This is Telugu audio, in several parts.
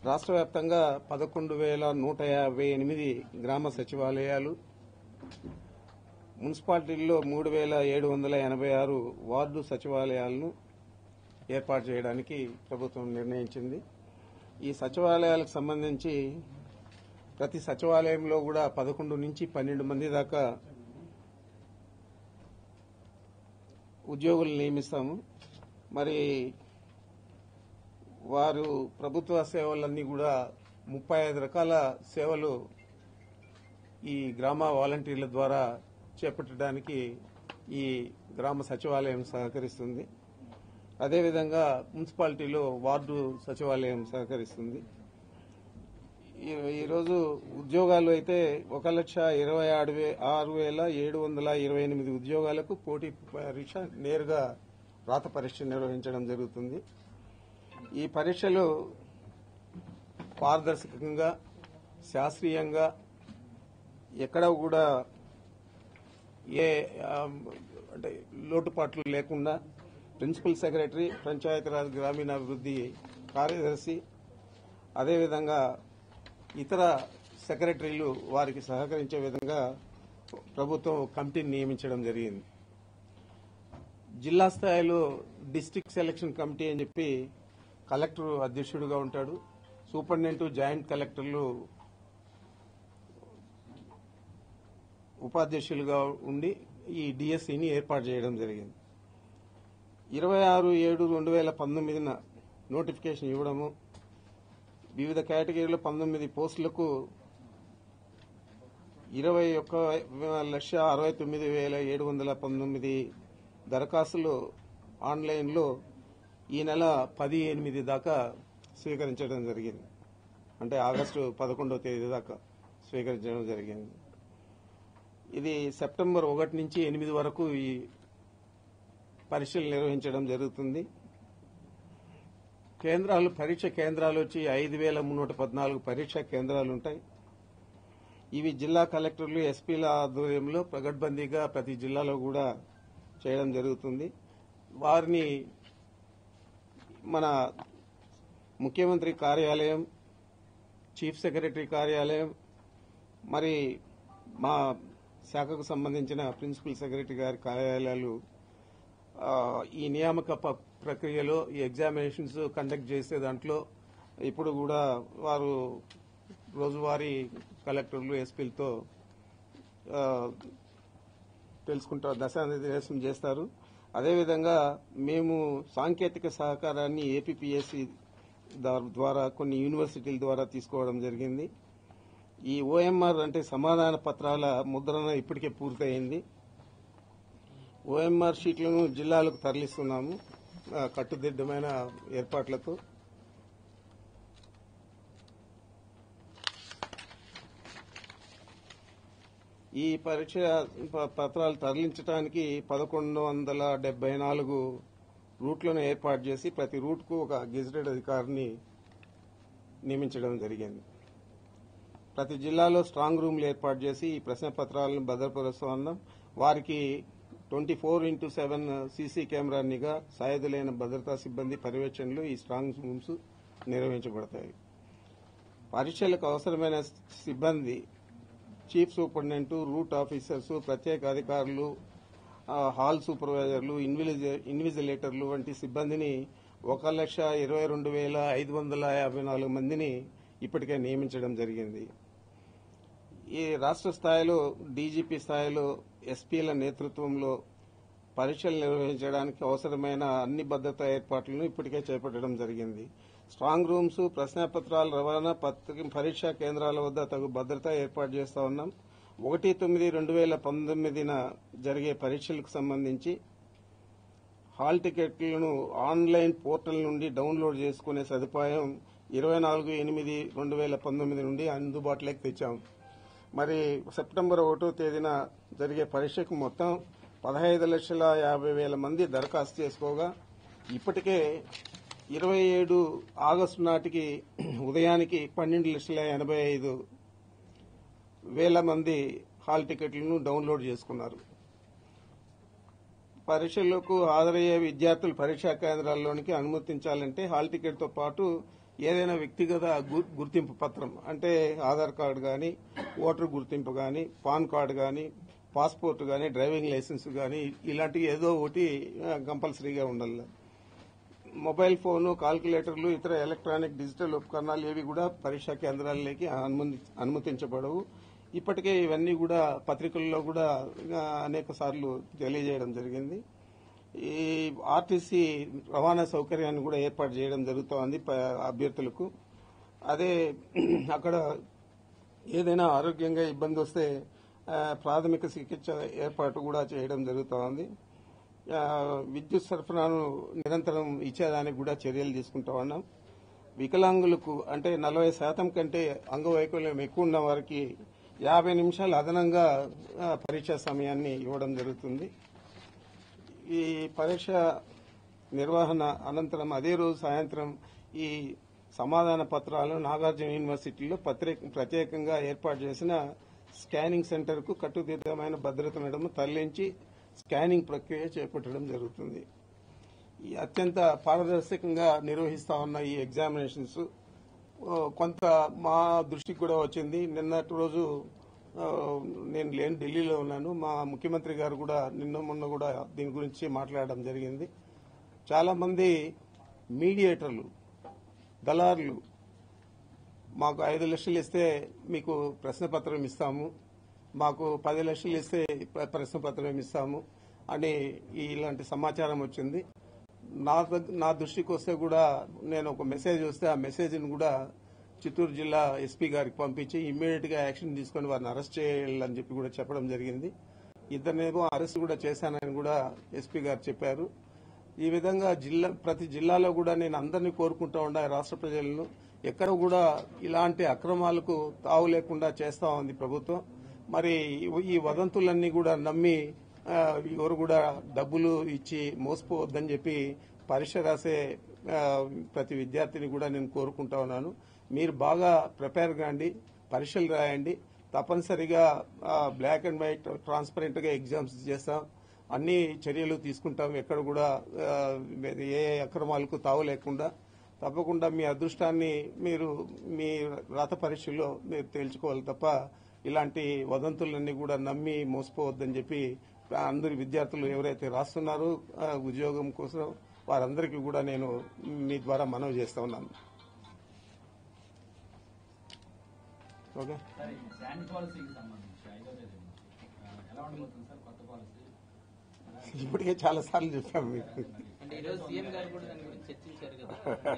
రాష్ట్ర వ్యాప్తంగా పదకొండు వేల నూట యాభై ఎనిమిది గ్రామ సచివాలయాలు మున్సిపాలిటీల్లో మూడు వేల ఏడు వందల ఎనభై ఆరు వార్డు సచివాలయాలను ఏర్పాటు చేయడానికి ప్రభుత్వం నిర్ణయించింది ఈ సచివాలయాలకు సంబంధించి ప్రతి సచివాలయంలో కూడా పదకొండు నుంచి పన్నెండు మంది దాకా ఉద్యోగులు నియమిస్తాము మరి వారు ప్రభుత్వ సేవలన్నీ కూడా ముప్పై ఐదు రకాల సేవలు ఈ గ్రామ వాలంటీర్ల ద్వారా చేపట్టడానికి ఈ గ్రామ సచివాలయం సహకరిస్తుంది అదేవిధంగా మున్సిపాలిటీలో వార్డు సచివాలయం సహకరిస్తుంది ఈ- ఈరోజు ఉద్యోగాలు అయితే ఒక లక్ష ఇరవై ఆరు వే- ఆరు వేల ఏడు వందల ఇరవై ఎనిమిది ఉద్యోగాలకు పోటీ పరీక్ష నేరుగా రాత పరీక్ష నిర్వహించడం జరుగుతుంది ఈ పరీక్షలు పారదర్శకంగా శాస్త్రీయంగా ఎక్కడ కూడా ఏ ఆ, అంటే లోటుపాట్లు లేకుండా ప్రిన్సిపల్ సెక్రటరీ పంచాయతీరాజ్ గ్రామీణాభివృద్ధి కార్యదర్శి అదేవిధంగా ఇతర సెక్రటరీలు వారికి సహకరించే విధంగా ప్రభుత్వం కమిటీని నియమించడం జరిగింది జిల్లా స్థాయిలో డిస్టిక్ సెలక్షన్ కమిటీ అని చెప్పి కలెక్టర్ అధ్యక్షుడిగా ఉంటాడు సూపరింటెండెంట్ జాయింట్ కలెక్టర్లు ఉపాధ్యక్షులుగా ఉండి ఈ డిఎస్సిని ఏర్పాటు చేయడం జరిగింది ఇరవై ఆరు ఏడు రెండు వేల పంతొమ్మిదిన నోటిఫికేషన్ ఇవ్వడము వివిధ కేటగిరీలో పంతొమ్మిది పోస్టులకు ఇరవై ఒక్క లక్ష అరవై తొమ్మిది వేల ఏడు వందల పంతొమ్మిది దరఖాస్తులు ఆన్లైన్లో ఈ నెల పది ఎనిమిది దాకా స్వీకరించడం జరిగింది అంటే ఆగస్టు పదకొండవ తేదీ దాకా స్వీకరించడం జరిగింది ఇది సెప్టెంబర్ ఒకటి నుంచి ఎనిమిది వరకు ఈ పరీక్షలు నిర్వహించడం జరుగుతుంది కేంద్రాలు పరీక్ష కేంద్రాలు వచ్చి ఐదు వేల మున్నూట పద్నాలుగు పరీక్షా కేంద్రాలు ఉంటాయి ఇవి జిల్లా కలెక్టర్లు ఎస్పీల ఆధ్వర్యంలో పగడ్బందీగా ప్రతి జిల్లాలో కూడా చేయడం జరుగుతుంది వారిని మన ముఖ్యమంత్రి కార్యాలయం చీఫ్ సెక్రటరీ కార్యాలయం మరి మా శాఖకు సంబంధించిన ప్రిన్సిపల్ సెక్రటరీ గారి కార్యాలయాలు ఆ, ఈ నియామక ప- ప్రక్రియలో ఈ ఎగ్జామినేషన్స్ కండక్ట్ చేసే దాంట్లో ఇప్పుడు కూడా వారు రోజువారీ కలెక్టర్లు ఎస్పీలతో తెలుసుకుంటారు దశానిర్దేశం చేస్తారు అదేవిధంగా మేము సాంకేతిక సహకారాన్ని ఏపీపీఎస్సీ ద్వారా కొన్ని యూనివర్సిటీల ద్వారా తీసుకోవడం జరిగింది ఈ ఓఎంఆర్ అంటే సమాధాన పత్రాల ముద్రణ ఇప్పటికే పూర్తయింది ఓఎంఆర్ షీట్లను జిల్లాలకు తరలిస్తున్నాము ఆ, కట్టుదిట్టమైన ఏర్పాట్లతో ఈ పరీక్ష ప- పత్రాలు తరలించడానికి పదకొండు వందల డెబ్బై నాలుగు రూట్లను ఏర్పాటు చేసి ప్రతి రూట్కు ఒక గెజిటెడ్ అధికారిని నియమించడం జరిగింది ప్రతి జిల్లాలో స్ట్రాంగ్ రూమ్లు ఏర్పాటు చేసి ఈ ప్రశ్న పత్రాలను భద్రపరుస్తూ ఉన్నాం వారికి twenty four into seven CC camera నిఘా సాయుధులైన భద్రతా సిబ్బంది పర్యవేక్షణలో ఈ స్ట్రాంగ్ రూమ్స్ నిర్వహించబడతాయి పరీక్షలకు అవసరమైన సిబ్బంది చీఫ్ సూపరింటెండెంట్ రూట్ ఆఫీసర్స్ ప్రత్యేక అధికారులు ఆ, హాల్ సూపర్వైజర్లు ఇన్విజిలే- ఇన్విజిలేటర్లు వంటి సిబ్బందిని ఒక లక్ష ఇరవై రెండు వేల ఐదు వందల యాభై నాలుగు మందిని ఇప్పటికే నియమించడం జరిగింది ఈ రాష్ట్ర స్థాయిలో డీజీపీ స్థాయిలో ఎస్పీల నేతృత్వంలో పరీక్షలు నిర్వహించడానికి అవసరమైన అన్ని భద్రతా ఏర్పాట్లను ఇప్పటికే చేపట్టడం జరిగింది స్ట్రాంగ్ రూమ్స్ ప్రశ్నాపత్రాల రవాణా పత్రిక పరీక్షా కేంద్రాల వద్ద తగు భద్రత ఏర్పాటు చేస్తా ఉన్నాం ఒకటి తొమ్మిది రెండు వేల పంతొమ్మిదిన జరిగే పరీక్షలకు సంబంధించి హాల్ టికెట్లను ఆన్లైన్ పోర్టల్ నుండి డౌన్లోడ్ చేసుకునే సదుపాయం ఇరవై నాలుగు ఎనిమిది రెండు వేల పంతొమ్మిది నుండి అందుబాటులోకి తెచ్చాం మరి సెప్టెంబర్ ఒకటో తేదీన జరిగే పరీక్షకు మొత్తం పదహైదు లక్షల యాభై వేల మంది దరఖాస్తు చేసుకోగా ఇప్పటికే ఇరవై ఏడు ఆగస్టు నాటికి ఉదయానికి పన్నెండు లక్షల ఎనభై ఐదు వేల మంది హాల్ టికెట్లను డౌన్లోడ్ చేసుకున్నారు పరీక్షలకు హాజరయ్యే విద్యార్థులు పరీక్షా కేంద్రాల్లోనికి అనుమతించాలంటే హాల్ టికెట్తో పాటు ఏదైనా వ్యక్తిగత గు- గుర్తింపు పత్రం అంటే ఆధార్ కార్డు కానీ ఓటర్ గుర్తింపు కానీ పాన్ కార్డు కానీ పాస్పోర్ట్ కానీ డ్రైవింగ్ లైసెన్స్ కానీ ఇలాంటివి ఏదో ఒకటి ఆ, కంపల్సరీగా ఉండాలి మొబైల్ ఫోను కాల్కులేటర్లు ఇతర ఎలక్ట్రానిక్ డిజిటల్ ఉపకరణాలు ఏవి కూడా పరీక్షా కేంద్రాలలోకి అనుమతి- అనుమతించబడవు ఇప్పటికే ఇవన్నీ కూడా పత్రికల్లో కూడా ఆ, అనేక సార్లు తెలియజేయడం జరిగింది ఈ ఆర్టీసీ రవాణా సౌకర్యాన్ని కూడా ఏర్పాటు చేయడం జరుగుతోంది ప- అభ్యర్థులకు అదే అక్కడ ఏదైనా ఆరోగ్యంగా ఇబ్బంది వస్తే ఆ, ప్రాథమిక చికిత్స ఏర్పాటు కూడా చేయడం జరుగుతోంది ఆ, విద్యుత్ సరఫరాను నిరంతరం ఇచ్చేదానికి కూడా చర్యలు తీసుకుంటా ఉన్నాం వికలాంగులకు అంటే నలభై శాతం కంటే అంగవైకల్యం ఎక్కువ ఉన్న వారికి యాభై నిమిషాలు అదనంగా ఆ, పరీక్షా సమయాన్ని ఇవ్వడం జరుగుతుంది ఈ పరీక్ష నిర్వహణ అనంతరం అదే రోజు సాయంత్రం ఈ సమాధాన పత్రాలు నాగార్జున యూనివర్సిటీలో పత్రిక ప్రత్యేకంగా ఏర్పాటు చేసిన స్కానింగ్ సెంటర్కు కట్టుదిట్టమైన భద్రత నడుమ తరలించి స్కానింగ్ ప్రక్రియ చేపట్టడం జరుగుతుంది ఈ అత్యంత పారదర్శకంగా నిర్వహిస్తా ఉన్న ఈ ఎగ్జామినేషన్స్ ఓ, కొంత మా దృష్టికి కూడా వచ్చింది నిన్నటి రోజు ఆ, నేను లేని ఢిల్లీలో ఉన్నాను మా ముఖ్యమంత్రి గారు కూడా నిన్న మొన్న కూడా దీని గురించి మాట్లాడడం జరిగింది చాలా మంది మీడియేటర్లు దళారులు మాకు ఐదు లక్షలు ఇస్తే మీకు ప్రశ్నపత్రం ఇస్తాము మాకు పది లక్షలు ఇస్తే ప్ర- ప్రశ్నపత్రం ఇస్తాము అని ఈ- ఇలాంటి సమాచారం వచ్చింది నా దగ్- నా దృష్టికి వస్తే కూడా నేను ఒక మెసేజ్ వస్తే ఆ మెసేజ్ని కూడా చిత్తూరు జిల్లా ఎస్పీ గారికి పంపించి ఇమ్మీడియట్ గా యాక్షన్ తీసుకొని వారిని అరెస్ట్ చేయాలని చెప్పి కూడా చెప్పడం జరిగింది ఇద్దరినేమో అరెస్ట్ కూడా చేశానని కూడా ఎస్పీ గారు చెప్పారు ఈ విధంగా జిల్లా ప్రతి జిల్లాలో కూడా నేను అందరినీ కోరుకుంటా ఉండా రాష్ట్ర ప్రజలను ఎక్కడ కూడా ఇలాంటి అక్రమాలకు తావు లేకుండా చేస్తా ఉంది ప్రభుత్వం మరి ఈ- ఈ వదంతులన్నీ కూడా నమ్మి ఆ, ఎవరు కూడా డబ్బులు ఇచ్చి మోసపోవద్దని చెప్పి పరీక్ష రాసే ఆ, ప్రతి విద్యార్థిని కూడా నేను కోరుకుంటా ఉన్నాను మీరు బాగా ప్రిపేర్ కాండి పరీక్షలు రాయండి తప్పనిసరిగా బ్లాక్ అండ్ వైట్ ట్రాన్స్పరెంట్ గా ఎగ్జామ్స్ చేస్తాం అన్ని చర్యలు తీసుకుంటాం ఎక్కడ కూడా ఆ, ఏ అక్రమాలకు తావు లేకుండా తప్పకుండా మీ అదృష్టాన్ని మీరు మీ రాత పరీక్షలో మీరు తేల్చుకోవాలి తప్ప ఇలాంటి వదంతులన్నీ కూడా నమ్మి మోసపోవద్దని చెప్పి అందరి విద్యార్థులు ఎవరైతే రాస్తున్నారో ఆ, ఉద్యోగం కోసం వారందరికీ కూడా నేను మీ ద్వారా మనవి చేస్తా ఉన్నాను ఓకే సార్ ఈ శాండ్ పాలసీకి సంబంధించి ఐదో తేదీ నుంచి ఆ, ఎలా ఉండబోతుంది సార్ కొత్త పాలసీ ఇప్పటికే చాలా సార్లు చెప్పాము మీకు అంటే ఈరోజు సీఎం గారు కూడా దాని గురించి చర్చించారు కదా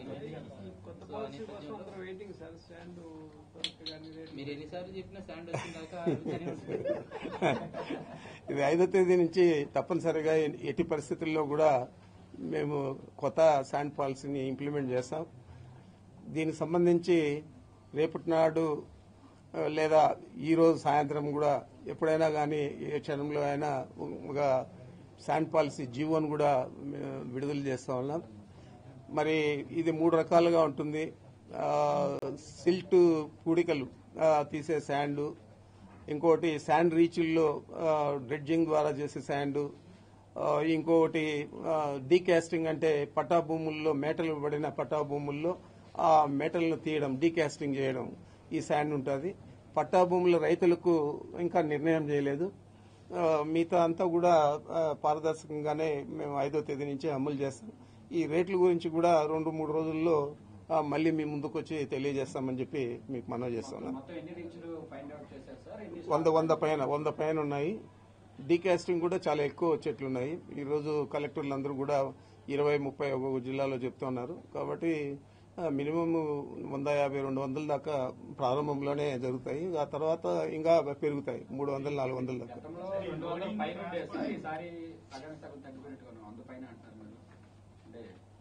కొత్త సో పాలసీ ఆ కోసం నేపథ్యంలో అందరూ వెయిటింగ్ సార్ స్టాండ్ దొరక కానీ రేట్ మీరు ఎన్నిసార్లు చెప్పినా శాండ్ వచ్చిందాక అడుగుతూనే ఉంటారు. ఇది ఐదో తేదీ నుంచి తప్పనిసరిగా ఎట్టి పరిస్థితుల్లో కూడా మేము కొత్త శాండ్ పాలసీని ఇంప్లిమెంట్ చేస్తాం దీనికి సంబంధించి రేపటి నాడు ఆ, లేదా ఈ రోజు సాయంత్రం కూడా ఎప్పుడైనా కానీ ఏ క్షణంలో అయినా ఒక శాండ్ పాలసీ జీవోని కూడా మేము విడుదల చేస్తా ఉన్నాం మరి ఇది మూడు రకాలుగా ఉంటుంది ఆ, సిల్ట్ పూడికలు ఆ, తీసే శాండ్ ఇంకోటి శాండ్ రీచుల్లో డ్రెడ్జింగ్ ద్వారా చేసే శాండ్ ఆ, ఇంకొకటి డీకాస్టింగ్ అంటే పట్టా భూముల్లో మేటలు పడిన పట్టా భూముల్లో ఆ మేటలను తీయడం డీకాస్టింగ్ చేయడం ఈ శాండ్ ఉంటుంది పట్టా భూముల రైతులకు ఇంకా నిర్ణయం చేయలేదు ఆ, మిగతా అంతా కూడా ఆ, పారదర్శకంగానే మేము ఐదో తేదీ నుంచి అమలు చేస్తాం ఈ రేట్ల గురించి కూడా రెండు మూడు రోజుల్లో ఆ, మళ్ళీ మీ ముందుకు వచ్చి తెలియజేస్తామని చెప్పి మీకు మనవి చేస్తున్నాం మొత్తం ఎన్ని రీచ్లు ఫైండ్ అవుట్ చేశారు సార్ ఎన్ని వంద వంద పైన వంద పైన ఉన్నాయి డీకాస్టింగ్ కూడా చాలా ఎక్కువ చెట్లు ఉన్నాయి ఈ రోజు కలెక్టర్లు అందరూ కూడా ఇరవై ముప్పై ఒక్కొక్క జిల్లాలో చెప్తున్నారు కాబట్టి ఆ, మినిమం వంద యాభై రెండు వందల దాకా ప్రారంభంలోనే జరుగుతాయి ఆ తర్వాత ఇంకా పెరుగుతాయి మూడు వందలు నాలుగు వందల దాకా గతంలో రెండు వందల పైన ఉండేది సార్ ఈసారి సగం సగం తగ్గిపోయినట్టుగా వంద పైన అంటున్నారు మీరు అంటే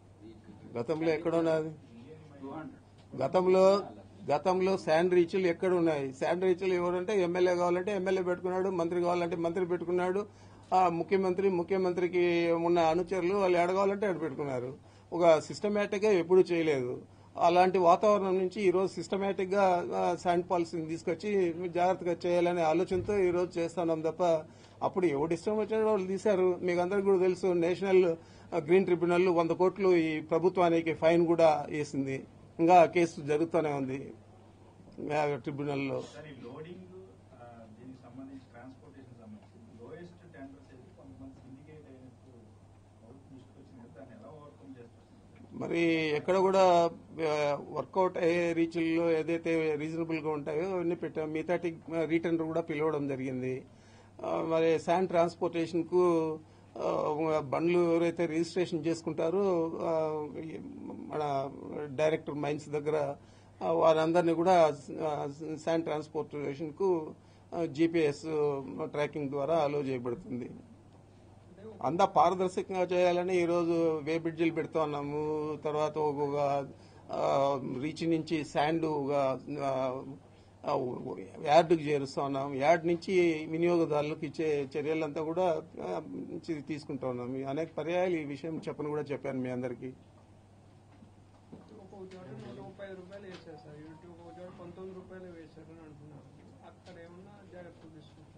గతంలో ఎక్కడున్నది టూ హండ్రెడ్ గతంలో గతంలో శాండ్ రీచ్లు ఎక్కడ ఉన్నాయి శాండ్ రీచ్లు ఎవరంటే ఎమ్మెల్యే కావాలంటే ఎమ్మెల్యే పెట్టుకున్నాడు మంత్రి కావాలంటే మంత్రి పెట్టుకున్నాడు ఆ ముఖ్యమంత్రి ముఖ్యమంత్రికి ఉన్న అనుచరులు వాళ్ళు ఎడ కావాలంటే ఎడ పెట్టుకున్నారు ఒక సిస్టమేటిక్ గా ఎప్పుడు చేయలేదు అలాంటి వాతావరణం నుంచి ఈ రోజు సిస్టమేటిక్ గా ఆ, శాండ్ పాలసీని తీసుకొచ్చి జాగ్రత్తగా చేయాలనే ఆలోచనతో ఈ రోజు చేస్తున్నాం తప్ప అప్పుడు ఎవడు ఇష్టం వచ్చిన వాళ్ళు తీశారు మీకు అందరికి కూడా తెలుసు నేషనల్ గ్రీన్ ట్రిబ్యునల్ వంద కోట్లు ఈ ప్రభుత్వానికి ఫైన్ కూడా వేసింది ఇంకా కేసు జరుగుతూనే ఉంది ఆ, ట్రిబ్యునల్లో సార్ ఈ లోడింగ్ ఆ, దీనికి సంబంధించి ట్రాన్స్పోర్టేషన్ సంబంధించి లోయెస్ట్ టెండర్స్ ఏది కొంతమంది సిండికేట్ అయినట్టు అవుట్ తీసుకొచ్చింది కదా దాన్ని ఎలా ఓవర్కమ్ చేస్తారు మరి ఎక్కడ కూడా వర్కౌట్ అయ్యే రీచ్ల్లో ఏదైతే రీజనబుల్ గా ఉంటాయో అవన్నీ పెట్టాం మిగతాటి రీటర్న్ కూడా పిలవడం జరిగింది ఆ, మరి శాండ్ ట్రాన్స్పోర్టేషన్ కు ఆ, బండ్లు ఎవరైతే రిజిస్ట్రేషన్ చేసుకుంటారో ఆ, ఈ మన డైరెక్టర్ మైన్స్ దగ్గర ఆ, వారందరినీ కూడా ఆ, శాండ్ ట్రాన్స్పోర్టేషన్ కు జీపీఎస్ ట్రాకింగ్ ద్వారా అలో చేయబడుతుంది అంతా పారదర్శకంగా చేయాలని ఈరోజు వే బ్రిడ్జిలు పెడుతూ ఉన్నాము తర్వాత ఒక ఆ, రీచ్ నుంచి శాండ్ ఒక, ఆ, ఆ, యార్డుకు చేరుస్తా ఉన్నాం యార్డ్ నుంచి వినియోగదారులకు ఇచ్చే చర్యలంతా కూడా ఆ, నుంచి తీసుకుంటా ఉన్నాం ఈ అనేక పర్యాయాలు ఈ విషయం చెప్పని కూడా చెప్పాను మీ అందరికీ ఒక చోట నూట ముప్పై ఐదు రూపాయలు వేశారు సార్ ఇటు ఒక చోట పంతొమ్మిది రూపాయలు వేశారు అని అంటున్నారు అక్కడ ఏమన్నా జాగ్రత్తలు తీసుకుంటారు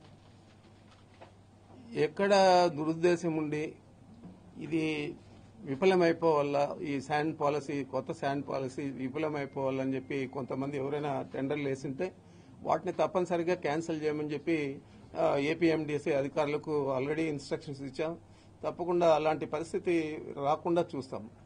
ఎక్కడ దురుద్దేశం ఉండి ఇది విఫలమైపోవాలా ఈ శాండ్ పాలసీ కొత్త శాండ్ పాలసీ విఫలమైపోవాలని చెప్పి కొంతమంది ఎవరైనా టెండర్లు వేసింటే వాటిని తప్పనిసరిగా క్యాన్సిల్ చేయమని చెప్పి ఏపీఎండిసి అధికారులకు ఆల్రెడీ ఇన్స్ట్రక్షన్స్ ఇచ్చాం తప్పకుండా అలాంటి పరిస్థితి రాకుండా చూస్తాం